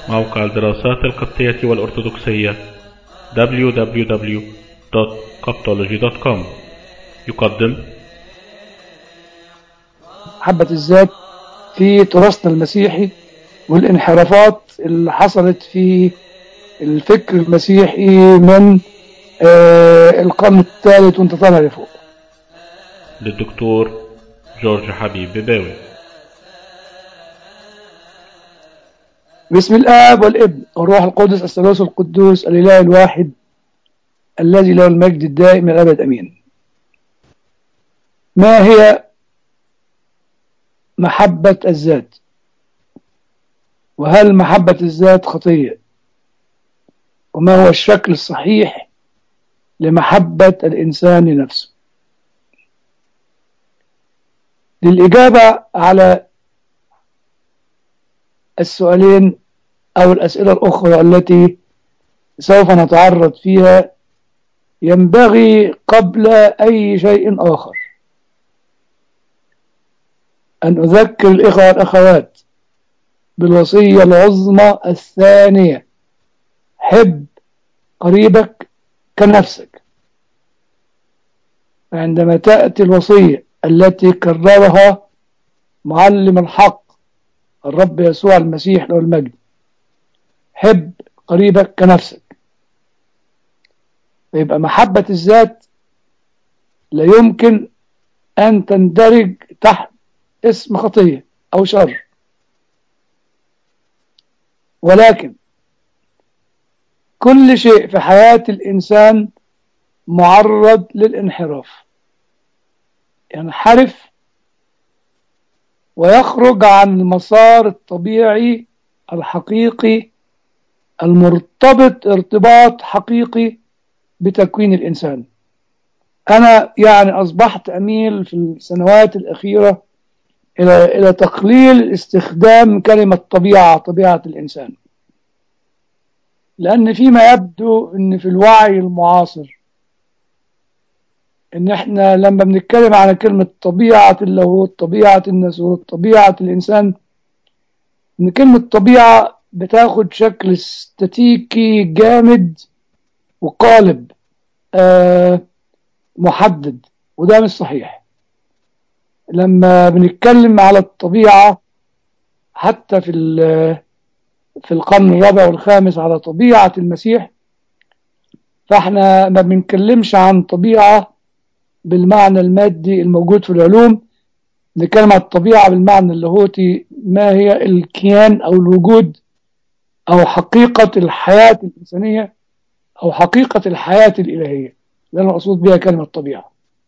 موقع الدراسات القبطية والأرثوذكسية www.coptology.com يقدم محبة الذات في تراثنا المسيحي والانحرافات اللي حصلت في الفكر المسيحي من آه، القرن الثالث وانت طالع لفوق للدكتور جورج حبيب بباوي بسم الآب والابن والروح القدس الثالوث القدوس الإله الواحد الذي له المجد الدائم إلى الأبد أمين ما هي محبة الذات وهل محبة الذات خطية وما هو الشكل الصحيح لمحبة الإنسان لنفسه للإجابة على السؤالين أو الأسئلة الأخرى التي سوف نتعرض فيها ينبغي قبل أي شيء آخر أن أذكر الإخوة والأخوات بالوصية العظمى الثانية حب قريبك كنفسك عندما تأتي الوصية التي كررها معلم الحق الرب يسوع المسيح له المجد حب قريبك كنفسك فيبقى محبة الذات لا يمكن أن تندرج تحت اسم خطية أو شر ولكن كل شيء في حياة الإنسان معرض للانحراف ينحرف ويخرج عن المسار الطبيعي الحقيقي المرتبط ارتباط حقيقي بتكوين الإنسان أنا يعني أصبحت أميل في السنوات الأخيرة إلى إلى تقليل استخدام كلمة طبيعة طبيعة الإنسان لأن فيما يبدو أن في الوعي المعاصر ان احنا لما بنتكلم على كلمة طبيعة اللاهوت طبيعة الناسوت طبيعة الانسان ان كلمة طبيعة بتاخد شكل استاتيكي جامد وقالب آه محدد وده مش صحيح لما بنتكلم على الطبيعة حتى في في القرن الرابع والخامس على طبيعة المسيح فاحنا ما بنتكلمش عن طبيعة بالمعنى المادي الموجود في العلوم نتكلم عن الطبيعة بالمعنى اللاهوتي ما هي الكيان أو الوجود أو حقيقة الحياة الإنسانية أو حقيقة الحياة الإلهية ده أنا أقصد بها كلمة طبيعة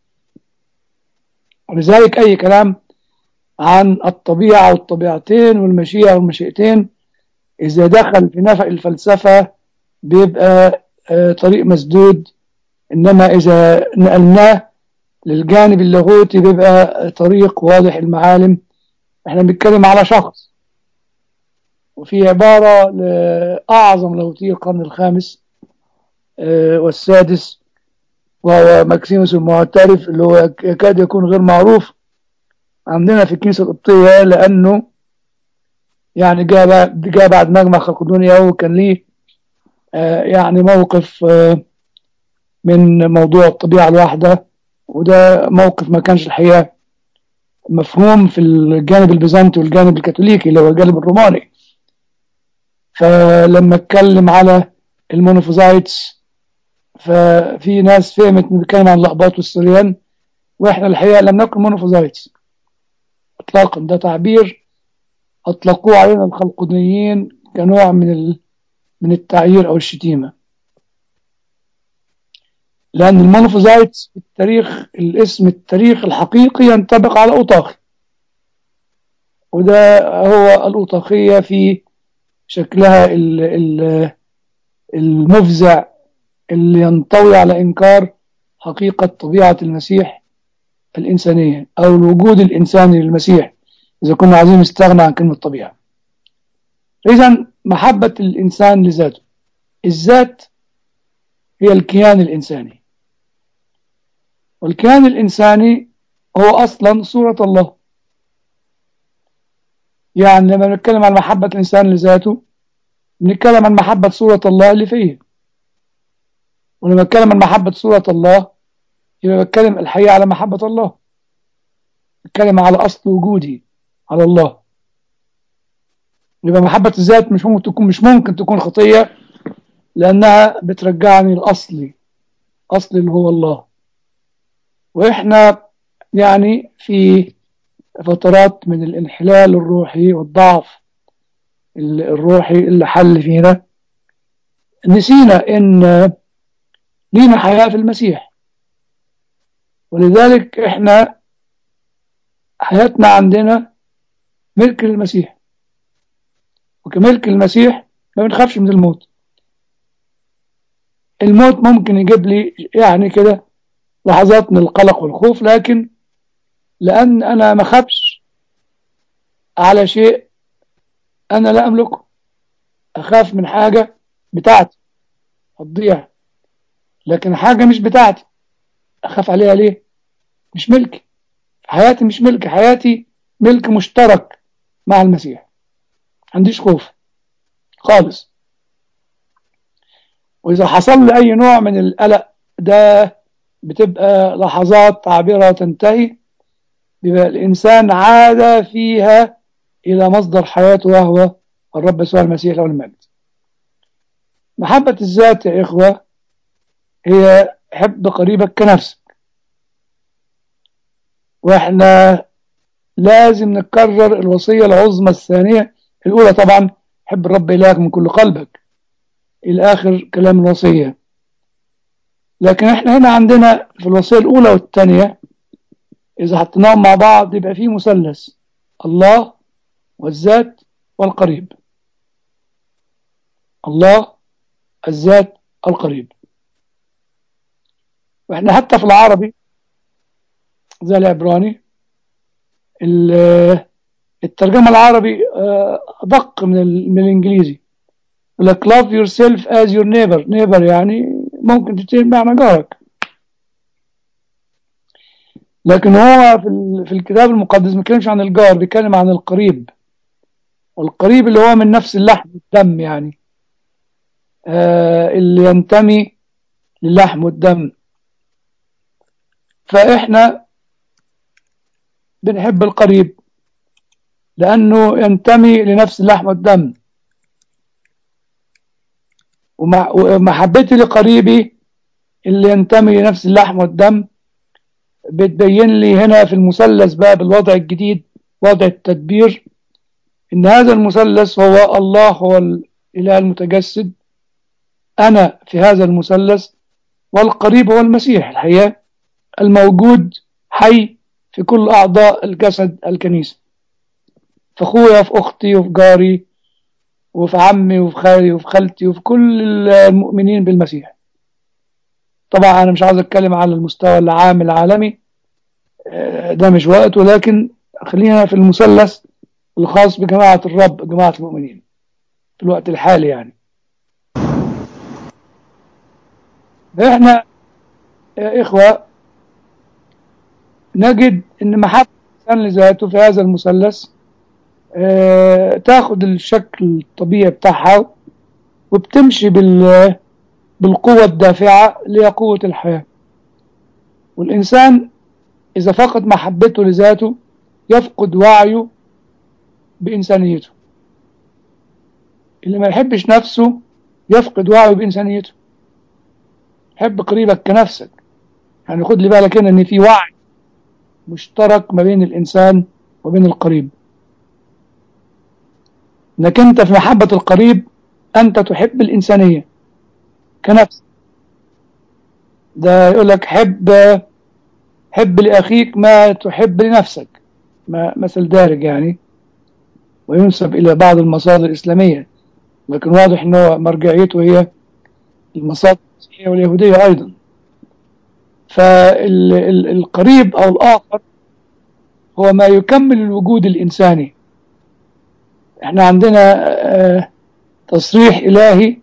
ولذلك أي كلام عن الطبيعة والطبيعتين والمشيئة والمشيئتين إذا دخل في نفق الفلسفة بيبقى طريق مسدود إنما إذا نقلناه للجانب اللاهوتي بيبقى طريق واضح المعالم احنا بنتكلم على شخص وفي عبارة لأعظم لاهوتي القرن الخامس والسادس وهو ماكسيموس المعترف اللي هو يكاد يكون غير معروف عندنا في الكنيسة القبطية لأنه يعني جاء جاء بعد مجمع خلقدونيا وكان ليه يعني موقف من موضوع الطبيعة الواحدة وده موقف ما كانش الحقيقة مفهوم في الجانب البيزنطي والجانب الكاثوليكي اللي هو الجانب الروماني فلما اتكلم على المونوفوزايتس ففي ناس فهمت انه بيتكلم عن الاقباط والسريان واحنا الحقيقة لم نكن مونوفوزايتس اطلاقا ده تعبير اطلقوه علينا الخلقدونيين كنوع من ال... من التعيير او الشتيمه لأن المونوفوزايتس في التاريخ الاسم التاريخ الحقيقي ينطبق على أوطاخي وده هو الأوطاخية في شكلها ال ال المفزع اللي ينطوي على إنكار حقيقة طبيعة المسيح الإنسانية أو الوجود الإنساني للمسيح إذا كنا عايزين نستغنى عن كلمة طبيعة إذا محبة الإنسان لذاته الذات هي الكيان الإنساني والكيان الإنساني هو أصلا صورة الله يعني لما نتكلم عن محبة الإنسان لذاته بنتكلم عن محبة صورة الله اللي فيه ولما بتكلم عن محبة صورة الله يبقى بتكلم الحقيقة على محبة الله بتكلم على أصل وجودي على الله يبقى محبة الذات مش ممكن تكون مش ممكن تكون خطية لأنها بترجعني لأصلي أصلي اللي هو الله وإحنا يعني في فترات من الانحلال الروحي والضعف الروحي اللي حل فينا نسينا إن لينا حياة في المسيح ولذلك إحنا حياتنا عندنا ملك للمسيح وكملك المسيح ما بنخافش من الموت الموت ممكن يجيب لي يعني كده لحظات من القلق والخوف لكن لأن أنا ما خافش على شيء أنا لا أملكه أخاف من حاجة بتاعتي هتضيع لكن حاجة مش بتاعتي أخاف عليها ليه مش ملكي حياتي مش ملك حياتي ملك مشترك مع المسيح عنديش خوف خالص وإذا حصل لي أي نوع من القلق ده بتبقى لحظات عابرة تنتهي بيبقى الإنسان عاد فيها إلى مصدر حياته وهو الرب يسوع المسيح له المجد محبة الذات يا إخوة هي حب قريبك كنفسك وإحنا لازم نكرر الوصية العظمى الثانية الأولى طبعا حب الرب إلهك من كل قلبك إلى آخر كلام الوصية لكن إحنا هنا عندنا في الوصية الأولى والثانية إذا حطيناهم مع بعض يبقى فيه مثلث الله والذات والقريب الله الذات القريب واحنا حتى في العربي زي العبراني الترجمة العربي أدق من, من الإنجليزي يقول لك love yourself as your neighbor neighbor يعني ممكن تشتري معنى جارك لكن هو في, في الكتاب المقدس ما بيتكلمش عن الجار بيتكلم عن القريب والقريب اللي هو من نفس اللحم والدم يعني آه اللي ينتمي للحم والدم فإحنا بنحب القريب لأنه ينتمي لنفس اللحم والدم ومحبتي لقريبي اللي ينتمي لنفس اللحم والدم بتبين لي هنا في المثلث بقى بالوضع الجديد وضع التدبير إن هذا المثلث هو الله هو الإله المتجسد أنا في هذا المثلث والقريب هو المسيح الحقيقة الموجود حي في كل أعضاء الجسد الكنيسة في أخويا وفي أختي وفي جاري وفي عمي وفي خالي وفي خالتي وفي كل المؤمنين بالمسيح طبعا أنا مش عاوز أتكلم على المستوى العام العالمي ده مش وقت ولكن خلينا في المثلث الخاص بجماعة الرب جماعة المؤمنين في الوقت الحالي يعني احنا يا إخوة نجد ان محبة الإنسان لذاته في هذا المثلث اه تاخد الشكل الطبيعي بتاعها وبتمشي بال بالقوة الدافعة لقوة الحياة والإنسان إذا فقد محبته لذاته يفقد وعيه بإنسانيته اللي ما يحبش نفسه يفقد وعيه بإنسانيته حب قريبك كنفسك يعني خد لي بالك هنا ان في وعي مشترك ما بين الانسان وبين القريب انك انت في محبة القريب انت تحب الانسانية كنفس ده يقول لك حب حب لاخيك ما تحب لنفسك ما مثل دارج يعني وينسب الى بعض المصادر الاسلامية لكن واضح انه مرجعيته هي المصادر المسيحية واليهودية أيضا فالقريب أو الآخر هو ما يكمل الوجود الإنساني احنا عندنا تصريح إلهي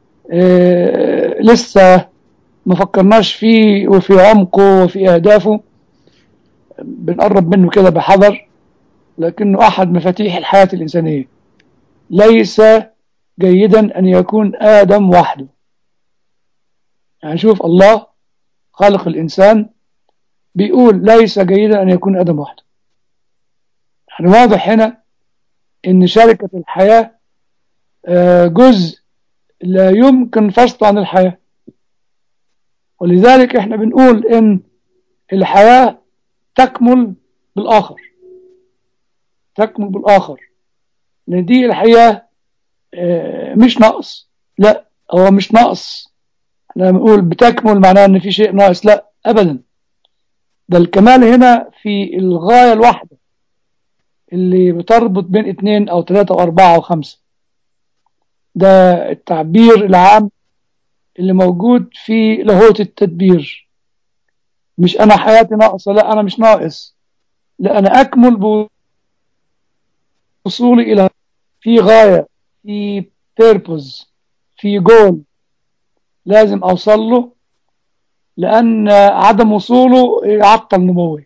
لسه ما فكرناش فيه وفي عمقه وفي أهدافه بنقرب منه كده بحذر لكنه أحد مفاتيح الحياة الإنسانية ليس جيدا أن يكون آدم وحده يعني شوف الله خالق الإنسان بيقول ليس جيدا أن يكون آدم وحده يعني واضح هنا إن شركة الحياة جزء لا يمكن فصله عن الحياة ولذلك احنا بنقول إن الحياة تكمل بالآخر تكمل بالآخر لأن دي الحياة مش نقص لا هو مش نقص احنا بنقول بتكمل معناه ان في شيء ناقص لا ابدا ده الكمال هنا في الغاية الواحدة اللي بتربط بين اتنين او تلاتة او اربعة او خمسة ده التعبير العام اللي موجود في لاهوت التدبير مش انا حياتي ناقصة لا انا مش ناقص لا انا اكمل بوصولي الى في غاية في purpose في جول لازم اوصل له لان عدم وصوله يعطل نموي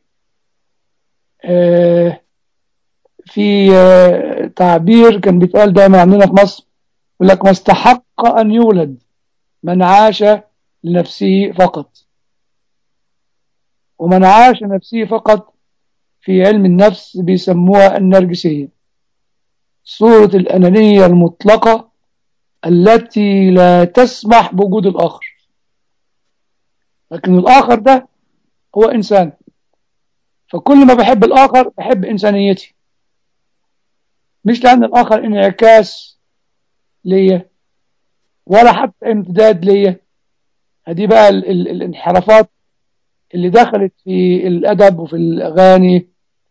في تعبير كان بيتقال دايما عندنا في مصر يقول لك ما استحق ان يولد من عاش لنفسه فقط ومن عاش لنفسه فقط في علم النفس بيسموها النرجسيه صورة الأنانية المطلقة التي لا تسمح بوجود الآخر لكن الآخر ده هو إنسان فكل ما بحب الآخر بحب إنسانيتي مش لأن الآخر انعكاس ليا ولا حتى امتداد ليا هذه بقى ال ال الانحرافات اللي دخلت في الأدب وفي الأغاني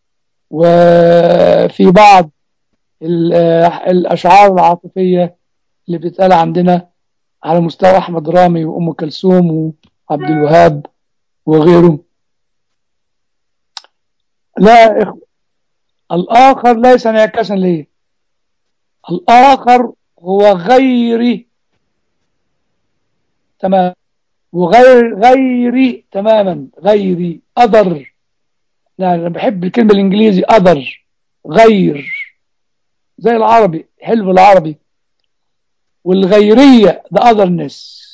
وفي بعض الأشعار العاطفية اللي بتتقال عندنا على مستوى أحمد رامي وأم كلثوم وعبد الوهاب وغيره لا إخوة الآخر ليس انعكاسا لي الآخر هو غيري تمام وغير غيري تماما غيري أذر لا أنا بحب الكلمة الإنجليزي أذر غير زي العربي حلو العربي والغيرية the otherness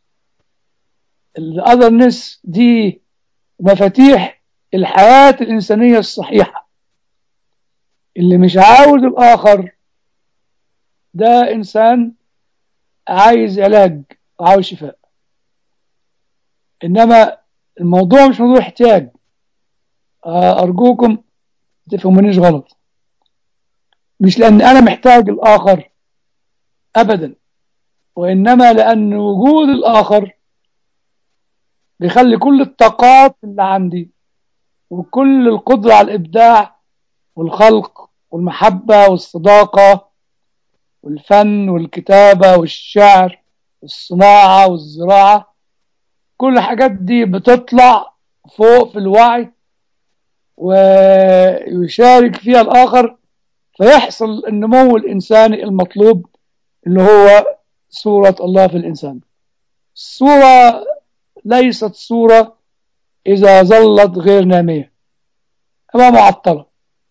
ال otherness دي مفاتيح الحياة الإنسانية الصحيحة اللي مش عاوز الآخر ده إنسان عايز علاج وعاوز شفاء إنما الموضوع مش موضوع احتياج أرجوكم تفهمونيش غلط مش لأن أنا محتاج الآخر أبدا وإنما لأن وجود الآخر بيخلي كل الطاقات اللي عندي وكل القدرة على الإبداع والخلق والمحبة والصداقة والفن والكتابة والشعر والصناعة والزراعة كل الحاجات دي بتطلع فوق في الوعي ويشارك فيها الآخر فيحصل النمو الإنساني المطلوب اللي هو صورة الله في الإنسان الصورة ليست صورة إذا ظلت غير نامية أما معطلة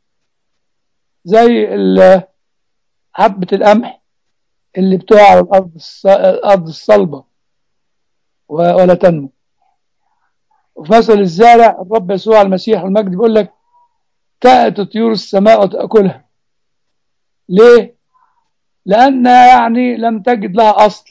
زي حبة القمح اللي بتقع على الأرض الأرض الصلبة ولا تنمو وفي مثل الزارع الرب يسوع المسيح المجد بيقول لك تأتي طيور السماء وتأكلها ليه؟ لأنها يعني لم تجد لها أصل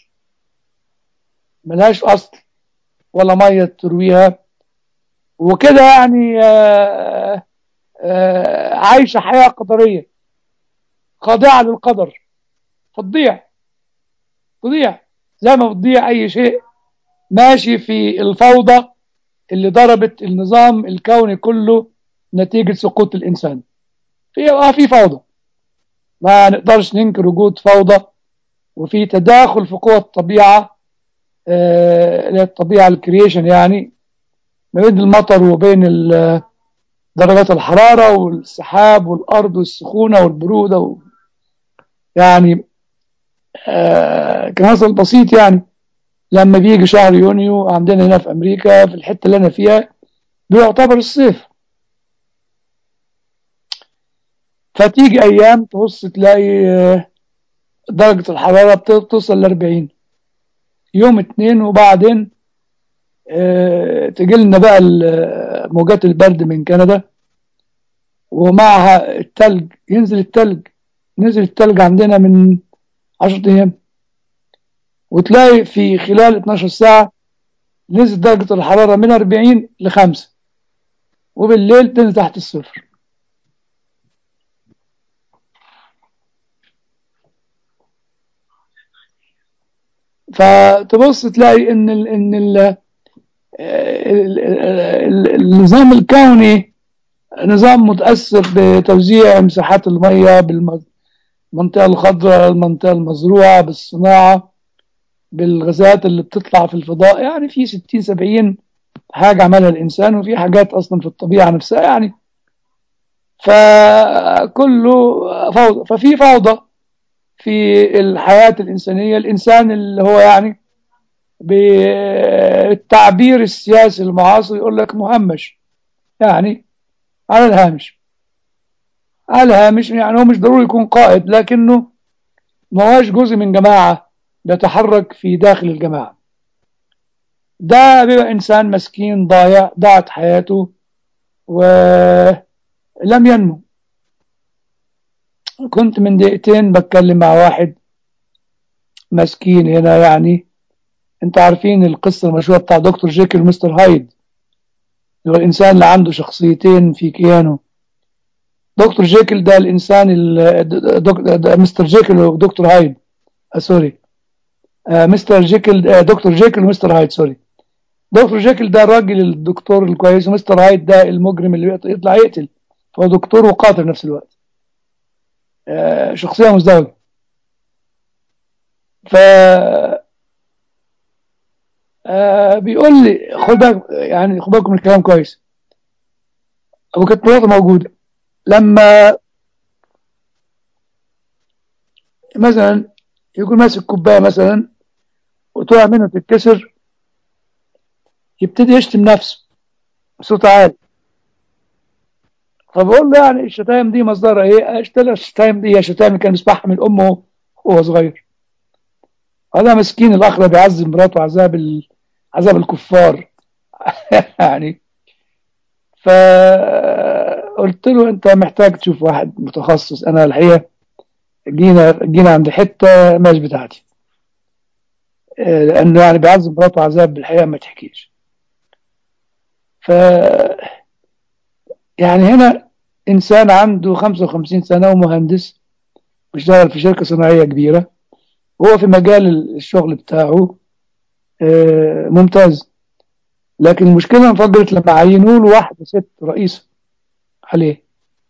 ملهاش أصل ولا مية ترويها وكده يعني آآ آآ عايشة حياة قدرية خاضعة للقدر فتضيع تضيع زي ما بتضيع أي شيء ماشي في الفوضى اللي ضربت النظام الكوني كله نتيجة سقوط الإنسان في آه في فوضى ما نقدرش ننكر وجود فوضى وفي تداخل في قوى الطبيعة اللي هي الطبيعة الكرييشن يعني ما بين المطر وبين درجات الحرارة والسحاب والأرض والسخونة والبرودة و... يعني آه كمثل بسيط يعني لما بيجي شهر يونيو عندنا هنا في أمريكا في الحتة اللي أنا فيها بيعتبر الصيف فتيجي أيام تبص تلاقي درجة الحرارة بتوصل لأربعين يوم اتنين وبعدين اه تجي لنا بقى موجات البرد من كندا ومعها التلج ينزل التلج نزل التلج عندنا من عشرة أيام وتلاقي في خلال 12 ساعة نزل درجة الحرارة من 40 لخمسة وبالليل تنزل تحت الصفر فتبص تلاقي ان ال ان ال النظام الكوني نظام متأثر بتوزيع مساحات المية بالمنطقة الخضراء المنطقة المزروعة بالصناعة بالغازات اللي بتطلع في الفضاء يعني في 60 70 حاجة عملها الإنسان وفي حاجات أصلا في الطبيعة نفسها يعني فكله فوضى ففي فوضى في الحياة الإنسانية الإنسان اللي هو يعني بالتعبير السياسي المعاصر يقول لك مهمش يعني على الهامش على الهامش يعني هو مش ضروري يكون قائد لكنه ما هوش جزء من جماعة بيتحرك في داخل الجماعة ده بيبقى إنسان مسكين ضايع ضاعت حياته ولم ينمو كنت من دقيقتين بتكلم مع واحد مسكين هنا يعني انت عارفين القصة المشهورة بتاع دكتور جيكل ومستر هايد هو الإنسان اللي عنده شخصيتين في كيانه دكتور جيكل ده الإنسان مستر جيكل ودكتور هايد آه سوري آه مستر جيكل آه دكتور جيكل ومستر هايد سوري دكتور جيكل ده الراجل الدكتور الكويس ومستر هايد ده المجرم اللي يطلع يقتل فهو دكتور وقاتل نفس الوقت آه شخصية مزدوجة ف آه بيقول لي خد بالك يعني خد بالكم من الكلام كويس وكانت مراته موجوده لما مثلا يكون ماسك كوبايه مثلا وتقع منه تتكسر يبتدي يشتم نفسه بصوت عالي فبقول له يعني الشتايم دي مصدرها ايه؟ اشتري الشتايم دي هي شتايم كان بيسمعها من امه وهو صغير هذا مسكين الاخ ده بيعذب مراته عذاب ال... عذاب الكفار يعني فقلت له انت محتاج تشوف واحد متخصص انا الحقيقه جينا جينا عند حته مش بتاعتي لانه يعني بيعذب مراته عذاب بالحقيقه ما تحكيش ف يعني هنا انسان عنده 55 سنه ومهندس بيشتغل في شركه صناعيه كبيره وهو في مجال الشغل بتاعه ممتاز لكن المشكله انفجرت لما عينوا له واحده ست رئيسه عليه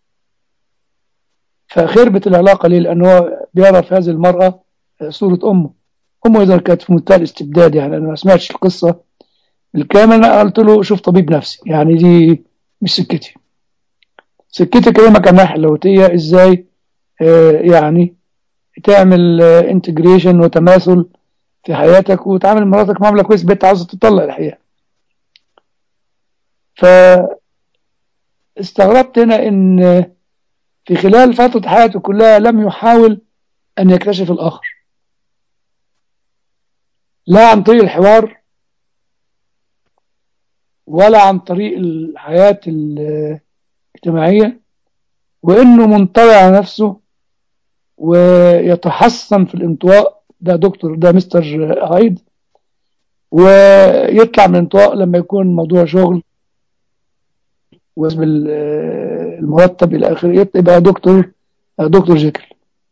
فخربت العلاقه ليه لانه هو بيرى في هذه المراه صوره امه امه اذا كانت في منتهى الاستبداد يعني انا ما سمعتش القصه بالكامل انا قلت له شوف طبيب نفسي يعني دي مش سكتي سكتي كلامك عن الناحيه اللاهوتيه ازاي آه يعني تعمل انتجريشن وتماثل في حياتك وتعامل مراتك معامله كويس بنت عاوزه تطلق الحقيقه ف استغربت هنا ان في خلال فتره حياته كلها لم يحاول ان يكتشف الاخر لا عن طريق الحوار ولا عن طريق الحياه الاجتماعيه وانه منطوي على نفسه ويتحسن في الانطواء ده دكتور ده مستر هايد ويطلع من الانطواء لما يكون موضوع شغل واسم المرتب الى اخره يبقى دكتور دكتور جيكل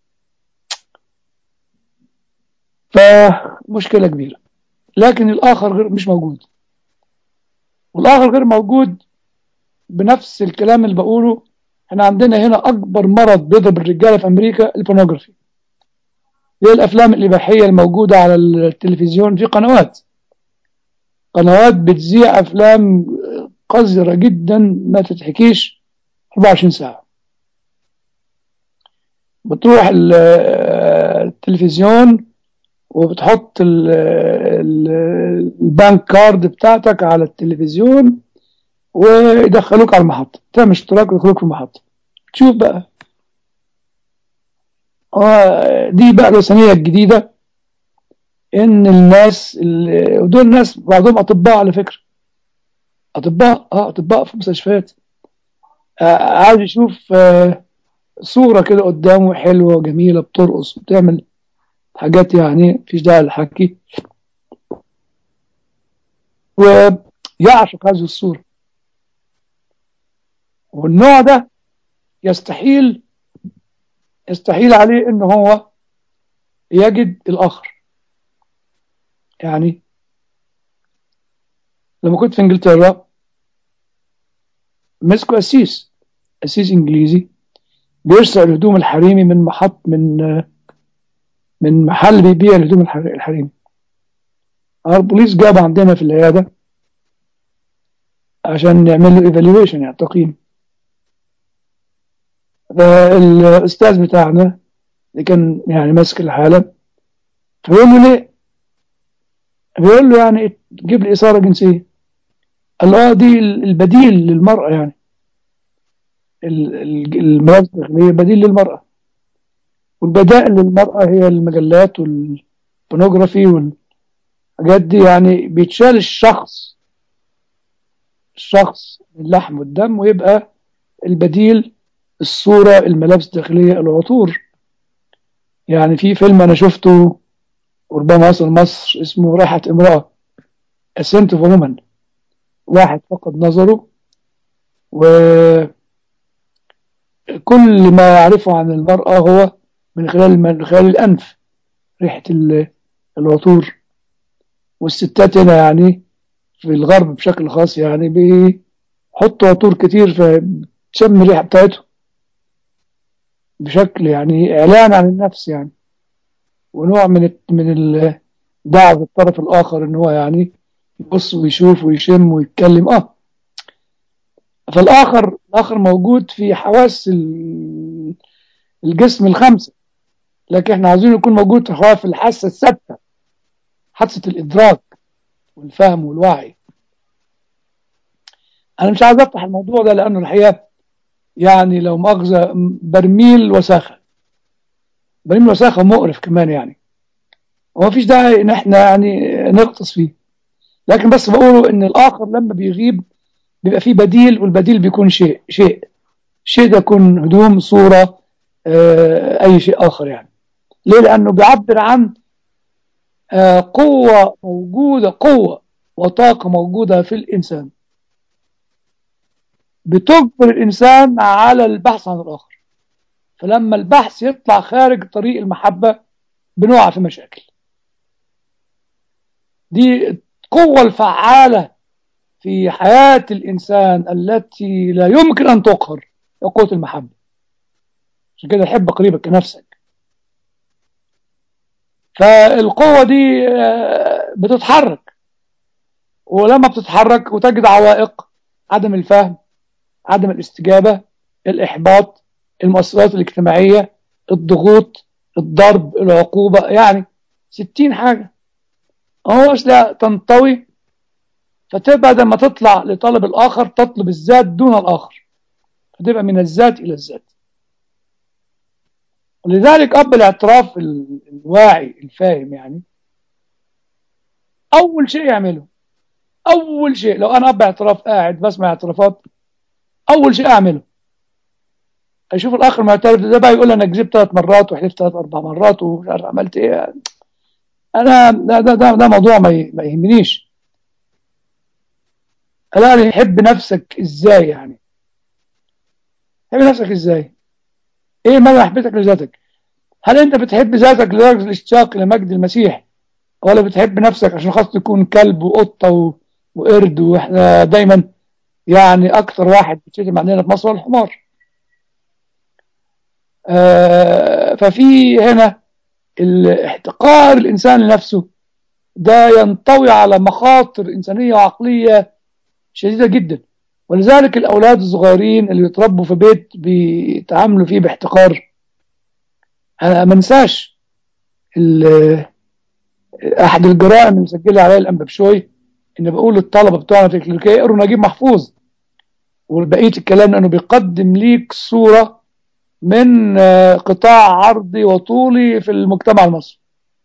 فمشكله كبيره لكن الاخر غير مش موجود والاخر غير موجود بنفس الكلام اللي بقوله احنا عندنا هنا اكبر مرض بيضرب الرجاله في امريكا البورنوجرافي هي الافلام الاباحيه الموجوده على التلفزيون في قنوات قنوات بتذيع افلام قذره جدا ما تتحكيش 24 ساعه بتروح التلفزيون وبتحط البانك كارد بتاعتك على التلفزيون ويدخلوك على المحطة تعمل اشتراك ويدخلوك في المحطة تشوف بقى آه، دي بقى الوثنية الجديدة إن الناس اللي- ودول ناس بعضهم أطباء على فكرة أطباء آه أطباء في مستشفيات آه، عايز يشوف آه، صورة كده قدامه حلوة وجميلة بترقص وبتعمل حاجات يعني مفيش داعي للحكي ويعشق هذه الصورة والنوع ده يستحيل يستحيل عليه ان هو يجد الاخر يعني لما كنت في انجلترا مسكوا قسيس قسيس انجليزي بيرسل الهدوم الحريمي من محط من من محل بيبيع الهدوم الحر- الحريمي البوليس جاب عندنا في العيادة عشان نعمل له ايفالويشن يعني تقييم فالاستاذ بتاعنا اللي كان يعني ماسك الحالة فبيقول له ليه؟ بيقول له يعني جيب لي إثارة جنسية قال له اه دي البديل للمرأة يعني ال- ال- المرأة الداخلية بديل للمرأة والبدائل للمرأة هي المجلات والبونوجرافي والحاجات دي يعني بيتشال الشخص الشخص من اللحم والدم ويبقى البديل الصورة الملابس الداخلية العطور يعني في فيلم أنا شفته وربما وصل مصر اسمه راحة امرأة Ascent of a Woman واحد فقد نظره وكل ما يعرفه عن المرأة هو من خلال من خلال الأنف ريحة ال- العطور والستات هنا يعني في الغرب بشكل خاص يعني بيحطوا عطور كتير فتشم الريحة بتاعتهم بشكل يعني إعلان عن النفس يعني ونوع من الت- من ال- دعوة الطرف الآخر إن هو يعني يبص ويشوف ويشم ويتكلم آه فالآخر الآخر موجود في حواس ال- الجسم الخمسة لكن احنا عاوزين يكون موجود في حواس الحاسة السادسة حاسة الإدراك والفهم والوعي أنا مش عايز أفتح الموضوع ده لأنه الحقيقة يعني لو مؤاخذة برميل وساخة برميل وساخة مقرف كمان يعني وما فيش داعي إن احنا يعني نغطس فيه لكن بس بقوله إن الآخر لما بيغيب بيبقى فيه بديل والبديل بيكون شيء شيء الشيء ده يكون هدوم صورة آه، أي شيء آخر يعني ليه لأنه بيعبر عن آه، قوة موجودة قوة وطاقة موجودة في الإنسان بتجبر الإنسان على البحث عن الآخر فلما البحث يطلع خارج طريق المحبة بنقع في مشاكل دي القوة الفعالة في حياة الإنسان التي لا يمكن أن تقهر هي قوة المحبة عشان كده حب قريبك كنفسك فالقوة دي آه، بتتحرك ولما بتتحرك وتجد عوائق عدم الفهم عدم الاستجابة الإحباط المؤثرات الاجتماعية الضغوط الضرب العقوبة يعني ستين حاجة هو لا تنطوي فتبقى لما تطلع لطلب الآخر تطلب الذات دون الآخر فتبقى من الذات إلى الذات ولذلك أب الاعتراف ال- الواعي الفاهم يعني أول شيء يعمله أول شيء لو أنا أب اعتراف قاعد بسمع اعترافات أول شيء أعمله أشوف الآخر المعترف ده بقى يقول أنا كذبت ثلاث مرات وحلفت ثلاث أربع مرات ومش عارف عملت إيه أنا ده ده ده, ده موضوع ما ي- ما يهمنيش الآن يحب نفسك إزاي يعني تحب نفسك إزاي إيه مدى محبتك لذاتك هل أنت بتحب ذاتك لدرجة الاشتياق لمجد المسيح ولا بتحب نفسك عشان خاطر تكون كلب وقطة و... وقرد واحنا دايما يعني اكتر واحد بيتشتم عندنا في مصر هو الحمار آه ففي هنا الاحتقار الانسان لنفسه ده ينطوي على مخاطر انسانيه وعقليه شديده جدا ولذلك الاولاد الصغيرين اللي بيتربوا في بيت بيتعاملوا فيه باحتقار انا ما انساش ال- احد الجرائم اللي مسجلها عليا الانبا بشوي ان بقول للطلبه بتوعنا في الكلينيكيه اقروا نجيب محفوظ وبقيه الكلام انه بيقدم ليك صوره من آه، قطاع عرضي وطولي في المجتمع المصري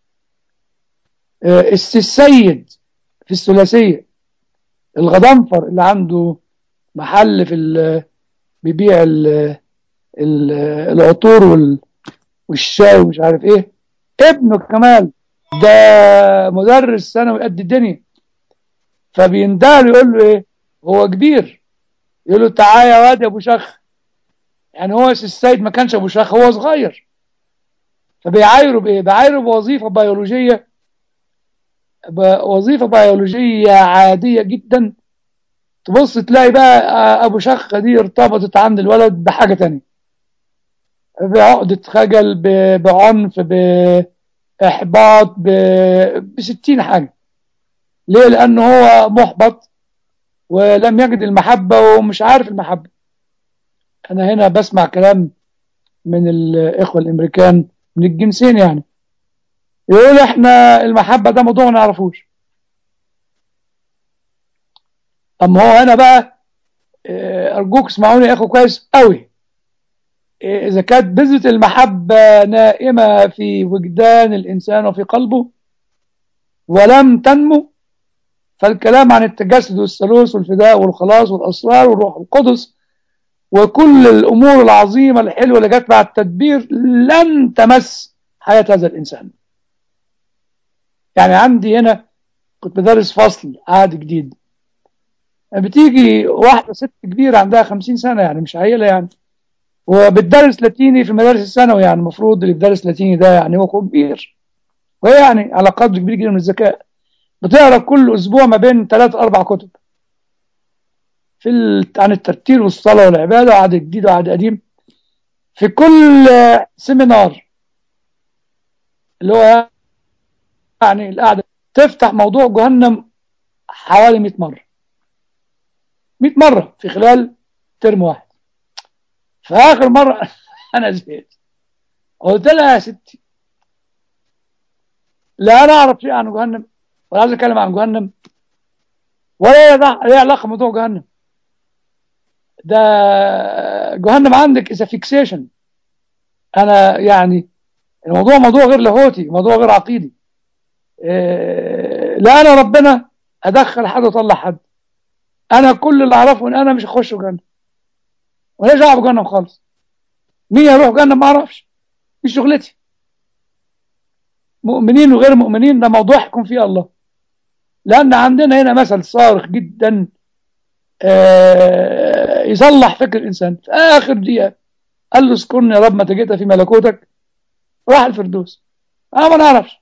آه، السي السيد في الثلاثية الغضنفر اللي عنده محل في ال- بيبيع ال- ال- العطور وال- والشاي ومش عارف ايه ابنه كمال ده مدرس ثانوي قد الدنيا فبيندهله يقول له ايه هو كبير يقول له تعالى يا واد يا ابو شخ يعني هو سي السيد ما كانش ابو شخ هو صغير فبيعايره بايه بيعايره بوظيفه بيولوجيه ب- وظيفه بيولوجيه عاديه جدا تبص تلاقي بقى آه، ابو شخ دي ارتبطت عند الولد بحاجه تانية بعقدة خجل ب- بعنف بإحباط ب 60 حاجة ليه؟ لأنه هو محبط ولم يجد المحبة ومش عارف المحبة أنا هنا بسمع كلام من الإخوة الأمريكان من الجنسين يعني يقول إحنا المحبة ده موضوع ما نعرفوش أما هو هنا بقى آه، أرجوك اسمعوني يا إخوة كويس قوي آه، إذا كانت بذرة المحبة نائمة في وجدان الإنسان وفي قلبه ولم تنمو فالكلام عن التجسد والثالوث والفداء والخلاص والأسرار والروح القدس وكل الأمور العظيمة الحلوة اللي جت مع التدبير لن تمس حياة هذا الإنسان يعني عندي هنا كنت بدرس فصل عادي جديد بتيجي واحدة ست كبيرة عندها خمسين سنة يعني مش عيلة يعني وبتدرس لاتيني في المدارس الثانوي يعني المفروض اللي بيدرس لاتيني ده يعني هو كبير وهي يعني على قدر كبير جدا من الذكاء بتقرا كل اسبوع ما بين ثلاث اربع كتب في ال... عن الترتيل والصلاه والعباده وعهد جديد وعهد قديم في كل آه، سيمينار اللي هو يعني القعده تفتح موضوع جهنم حوالي 100 مره 100 مره في خلال ترم واحد فاخر مره انا زهقت قلت لها يا ستي لا انا اعرف شيء عن جهنم ولا عايز اتكلم عن جهنم ولا ليه علاقه بموضوع جهنم ده جهنم عندك إذا فيكسيشن أنا يعني الموضوع موضوع غير لاهوتي موضوع غير عقيدي إيه لا أنا ربنا أدخل حد وأطلع حد أنا كل اللي أعرفه إن أنا مش هخش جهنم ولا دعوة بجهنم خالص مين يروح جهنم ما أعرفش مش شغلتي مؤمنين وغير مؤمنين ده موضوع يحكم فيه الله لأن عندنا هنا مثل صارخ جدا آه يصلح فكر الإنسان في آخر دقيقة قال له اذكرني يا رب متى جئت في ملكوتك راح الفردوس أنا ما نعرفش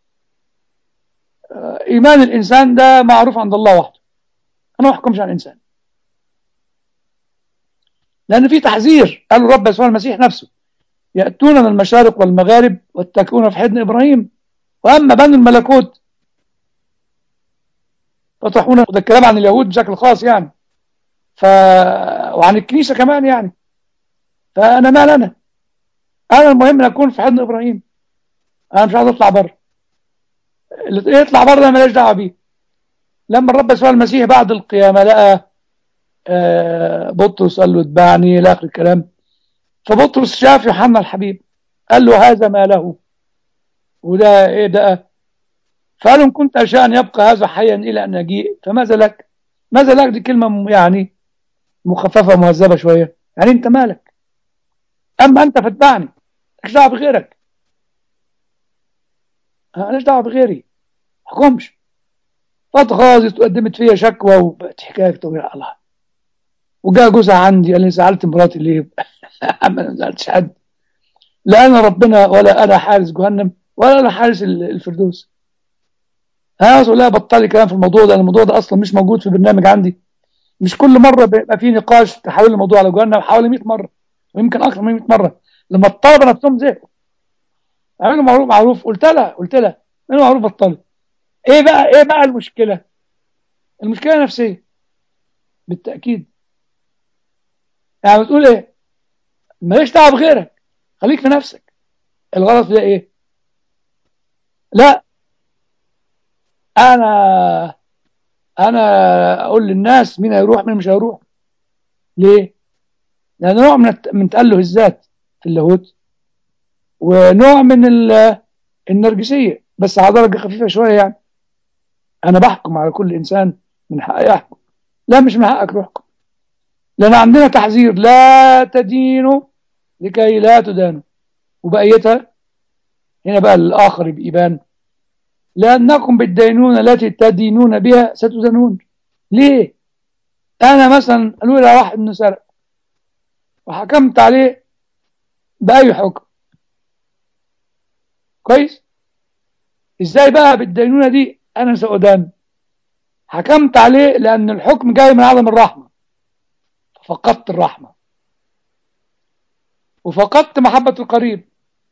آه إيمان الإنسان ده معروف عند الله وحده أنا ما أحكمش عن الإنسان لأن في تحذير قال رب يسوع المسيح نفسه يأتون من المشارق والمغارب واتكئون في حضن إبراهيم وأما بنو الملكوت فتحون ده الكلام عن اليهود بشكل خاص يعني ف وعن الكنيسة كمان يعني فأنا مال أنا أنا المهم أن أكون في حضن إبراهيم أنا مش عايز أطلع بره اللي يطلع بره ده ماليش دعوة بيه لما الرب يسوع المسيح بعد القيامة لقى آه بطرس قال له اتبعني إلى آخر الكلام فبطرس شاف يوحنا الحبيب قال له هذا ما له وده ايه ده فقال ان كنت اشاء ان يبقى هذا حيا الى ان اجيء فماذا لك ماذا لك دي كلمه يعني مخففه مهذبه شويه يعني انت مالك اما انت فاتبعني مالكش دعوه بغيرك مالكش دعوه بغيري ما احكمش فاتغاظت وقدمت فيا شكوى وبقت حكايه طويله الله وجاء جوزها عندي قال لي سالت مراتي ليه ما سالتش حد لا انا ربنا ولا انا حارس جهنم ولا انا حارس الفردوس انا اقول لها بطلي كلام في الموضوع ده الموضوع ده اصلا مش موجود في البرنامج عندي مش كل مره بيبقى في نقاش تحول الموضوع على جهنم حوالي 100 مره ويمكن اكثر من 100 مره لما الطلبه نفسهم زهقوا اعملوا معروف معروف قلت لها قلت لها اعملوا معروف بطلي ايه بقى ايه بقى المشكله المشكله نفسيه بالتاكيد يعني بتقول ايه ماليش دعوه بغيرك خليك في نفسك الغلط ده ايه لا انا انا اقول للناس مين هيروح مين مش هيروح ليه لان نوع من من تاله الذات في اللاهوت ونوع من ال- النرجسية بس على درجة خفيفة شوية يعني أنا بحكم على كل إنسان من حقه يحكم لا مش من حقك تحكم لأن عندنا تحذير لا تدينوا لكي لا تدانوا وبقيتها هنا بقى الآخر بإيبان لأنكم بالدينونة التي تدينون بها ستدانون ليه؟ أنا مثلا قالوا لي على واحد إنه سرق وحكمت عليه بأي حكم كويس؟ إزاي بقى بالدينونة دي أنا سأدان حكمت عليه لأن الحكم جاي من عدم الرحمة فقدت الرحمة وفقدت محبة القريب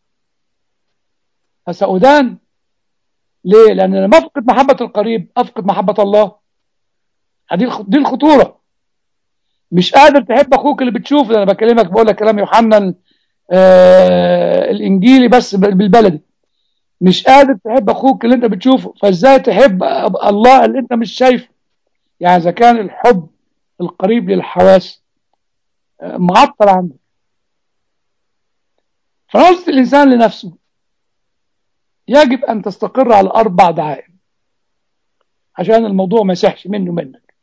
فسأدان ليه؟ لأن لما أفقد محبة القريب أفقد محبة الله دي الخ- دي الخطورة مش قادر تحب أخوك اللي بتشوفه ده أنا بكلمك بقول لك كلام يوحنا ال- آه الإنجيلي بس بال- بالبلدي مش قادر تحب أخوك اللي أنت بتشوفه فإزاي تحب أب- الله اللي أنت مش شايفه يعني إذا كان الحب القريب للحواس آه، معطل عندك فنظرة الإنسان لنفسه يجب أن تستقر على أربع دعائم عشان الموضوع ما يسحش منه منك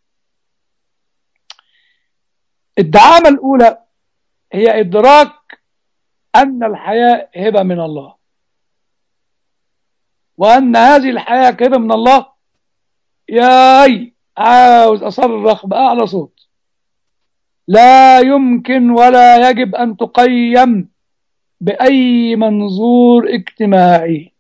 الدعامة الأولى هي إدراك أن الحياة هبة من الله وأن هذه الحياة كهبة من الله ياي عاوز أصرخ بأعلى صوت لا يمكن ولا يجب أن تقيم بأي منظور اجتماعي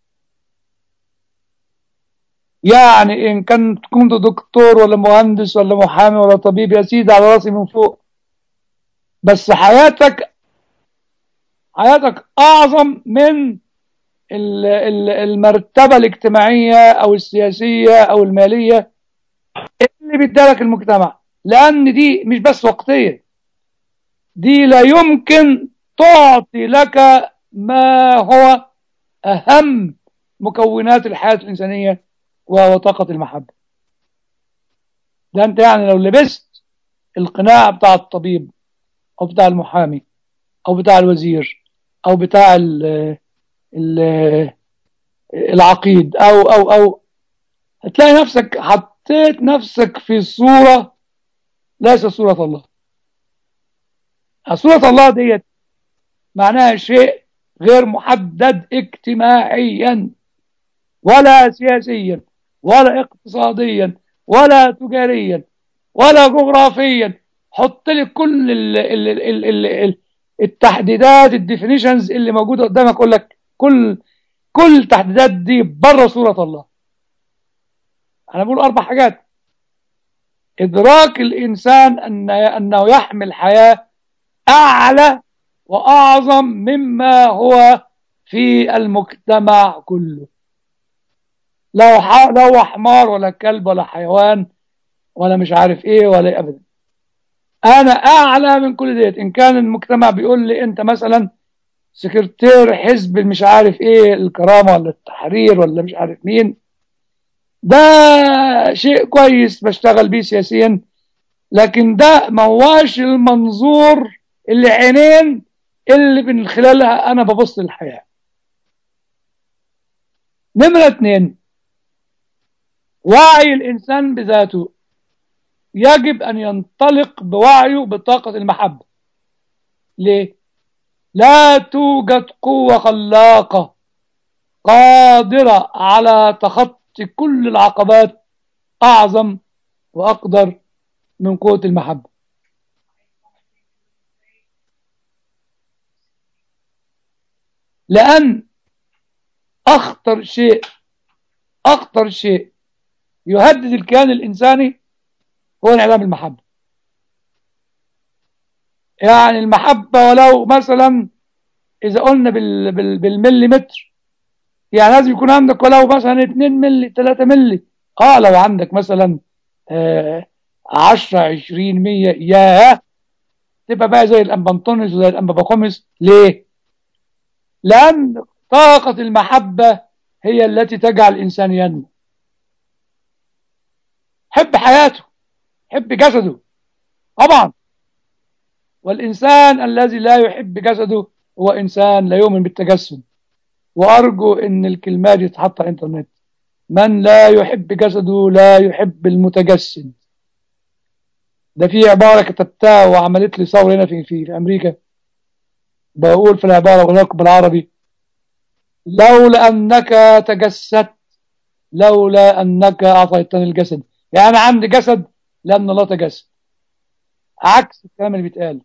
يعني إن كنت كنت دكتور ولا مهندس ولا محامي ولا طبيب يا سيدي على راسي من فوق بس حياتك حياتك أعظم من ال- ال- المرتبة الاجتماعية أو السياسية أو المالية اللي بيدالك المجتمع لأن دي مش بس وقتية دي لا يمكن تعطي لك ما هو أهم مكونات الحياة الإنسانية وهو طاقة المحبة ده أنت يعني لو لبست القناع بتاع الطبيب أو بتاع المحامي أو بتاع الوزير أو بتاع ال ال العقيد أو أو أو هتلاقي نفسك حطيت نفسك في صورة ليس صورة الله صورة الله ديت معناها شيء غير محدد اجتماعيا ولا سياسيا ولا اقتصاديا ولا تجاريا ولا جغرافيا حط لي كل ال ال ال ال ال التحديدات الديفينيشنز اللي موجوده قدامك اقول لك كل كل التحديدات دي بره صوره الله انا بقول اربع حاجات ادراك الانسان ان انه يحمل حياه اعلى واعظم مما هو في المجتمع كله لا ح- لا هو حمار ولا كلب ولا حيوان ولا مش عارف ايه ولا إيه ابدا انا اعلى من كل ديت ان كان المجتمع بيقول لي انت مثلا سكرتير حزب مش عارف ايه الكرامه ولا التحرير ولا مش عارف مين ده شيء كويس بشتغل بيه سياسيا لكن ده ما هواش المنظور اللي عينين اللي من خلالها انا ببص للحياه نمرة اتنين وعي الإنسان بذاته يجب أن ينطلق بوعيه بطاقة المحبة ليه؟ لا توجد قوة خلاقة قادرة على تخطي كل العقبات أعظم وأقدر من قوة المحبة لأن أخطر شيء أخطر شيء يهدد الكيان الإنساني هو انعدام المحبة يعني المحبة ولو مثلا إذا قلنا بال بال بالمليمتر يعني لازم يكون عندك ولو مثلا 2 ملي 3 ملي اه لو عندك مثلا آه 10 20 100 ياه تبقى بقى زي الأنبنطونيوس وزي الأنباباخوميس ليه؟ لأن طاقة المحبة هي التي تجعل الإنسان ينمو حب حياته حب جسده طبعا والإنسان الذي لا يحب جسده هو إنسان لا يؤمن بالتجسد وأرجو إن الكلمات دي تتحط على الإنترنت من لا يحب جسده لا يحب المتجسد ده في عبارة كتبتها وعملت لي ثورة هنا في, في, في أمريكا بقول في العبارة ولكم بالعربي لولا أنك تجسدت لولا أنك أعطيتني الجسد يعني أنا عندي جسد لأن الله تجسد عكس الكلام اللي بيتقال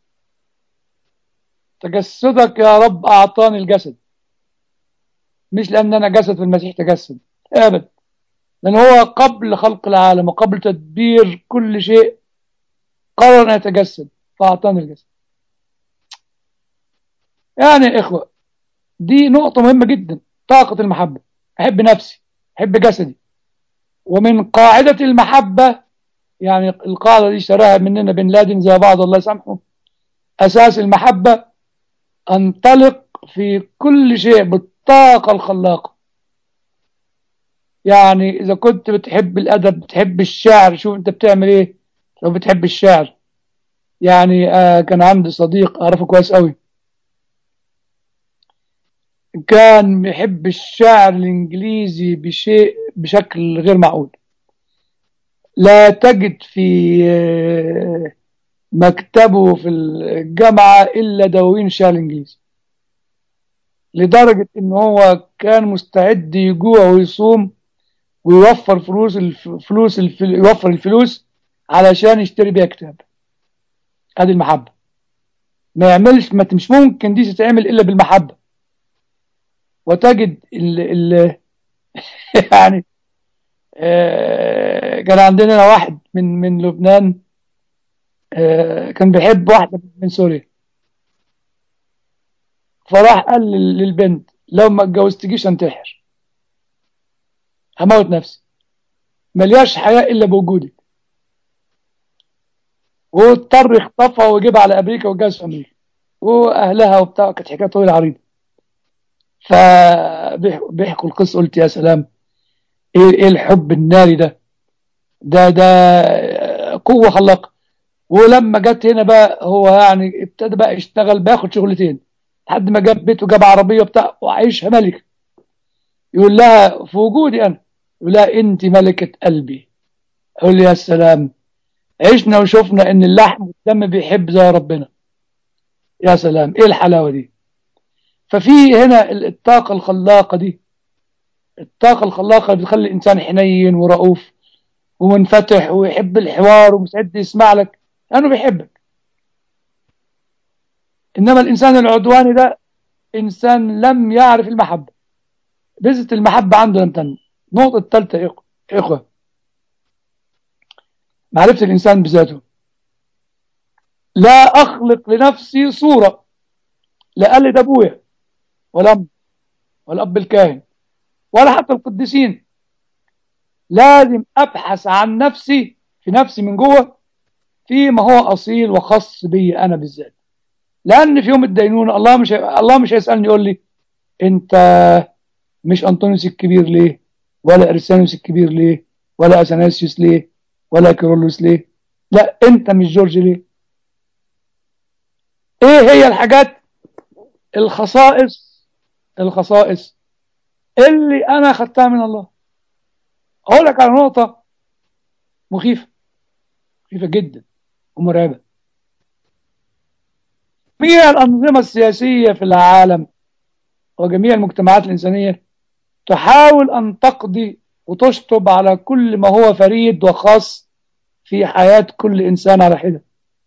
تجسدك يا رب أعطاني الجسد مش لأن أنا جسد في المسيح تجسد أبدا لأن هو قبل خلق العالم وقبل تدبير كل شيء قرر أن يتجسد فأعطاني الجسد يعني يا إخوة دي نقطة مهمة جدا طاقة المحبة أحب نفسي أحب جسدي ومن قاعدة المحبة يعني القاعدة دي اشتراها مننا بن لادن زي بعض الله يسامحه أساس المحبة أنطلق في كل شيء بالطاقة الخلاقة يعني إذا كنت بتحب الأدب بتحب الشعر شوف أنت بتعمل إيه لو بتحب الشعر يعني آه كان عندي صديق أعرفه كويس قوي كان بيحب الشعر الإنجليزي بشيء بشكل غير معقول لا تجد في مكتبه في الجامعة إلا دواوين الشعر الإنجليزي لدرجة إن هو كان مستعد يجوع ويصوم ويوفر فلوس الفلوس الفل... يوفر الفلوس علشان يشتري بيها كتاب هذه المحبة ما يعملش ما مش ممكن دي تتعمل إلا بالمحبة وتجد ال ال يعني آه كان عندنا واحد من من لبنان آه كان بيحب واحدة من سوريا فراح قال للبنت لو ما اتجوزتجيش انتحر هموت نفسي ملياش حياة إلا بوجودك واضطر يخطفها ويجيبها على أمريكا وجاز في أمريكا وأهلها وبتاع كانت حكاية طويلة عريضة فبيحكوا القصة قلت يا سلام ايه ايه الحب الناري ده ده ده قوة خلاقة ولما جت هنا بقى هو يعني ابتدى بقى يشتغل بياخد شغلتين لحد ما جاب بيته جاب عربية بتاع وعايشها ملك يقول لها في وجودي انا يقول لها انت ملكة قلبي اقول لي يا سلام عشنا وشفنا ان اللحم والدم بيحب زي ربنا يا سلام ايه الحلاوة دي ففي هنا الطاقة الخلاقة دي الطاقة الخلاقة اللي بتخلي الإنسان حنين ورؤوف ومنفتح ويحب الحوار ومستعد يسمع لك لأنه بيحبك إنما الإنسان العدواني ده إنسان لم يعرف المحبة بذة المحبة عنده لم تنمو النقطة الثالثة إخوة معرفة الإنسان بذاته لا أخلق لنفسي صورة لا قال ده أبويا ولا أم ولا أب الكاهن ولا حتى القديسين لازم أبحث عن نفسي في نفسي من جوه فيما هو أصيل وخاص بي أنا بالذات لأن في يوم الدينونة الله مش الله مش هيسألني يقول لي أنت مش أنطونيوس الكبير ليه ولا إرسانيوس الكبير ليه ولا أثناسيوس ليه ولا كيرلس ليه لا أنت مش جورج ليه إيه هي الحاجات الخصائص الخصائص اللي انا خدتها من الله اقول لك على نقطه مخيفه مخيفه جدا ومرعبه جميع الانظمه السياسيه في العالم وجميع المجتمعات الانسانيه تحاول ان تقضي وتشطب على كل ما هو فريد وخاص في حياه كل انسان على حده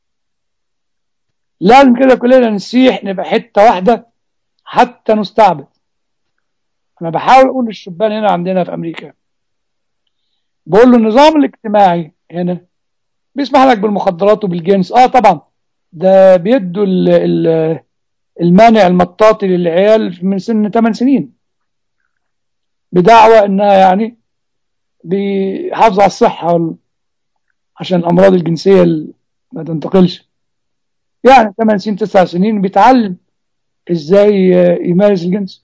لازم كده كلنا نسيح نبقى حته واحده حتى نستعبد انا بحاول اقول للشبان هنا عندنا في امريكا بقول له النظام الاجتماعي هنا بيسمح لك بالمخدرات وبالجنس اه طبعا ده بيدوا ال ال المانع المطاطي للعيال من سن 8 سنين بدعوى انها يعني بيحافظوا على الصحة عشان الامراض الجنسية ما تنتقلش يعني 8 سنين 9 سنين بيتعلم ازاي يمارس الجنس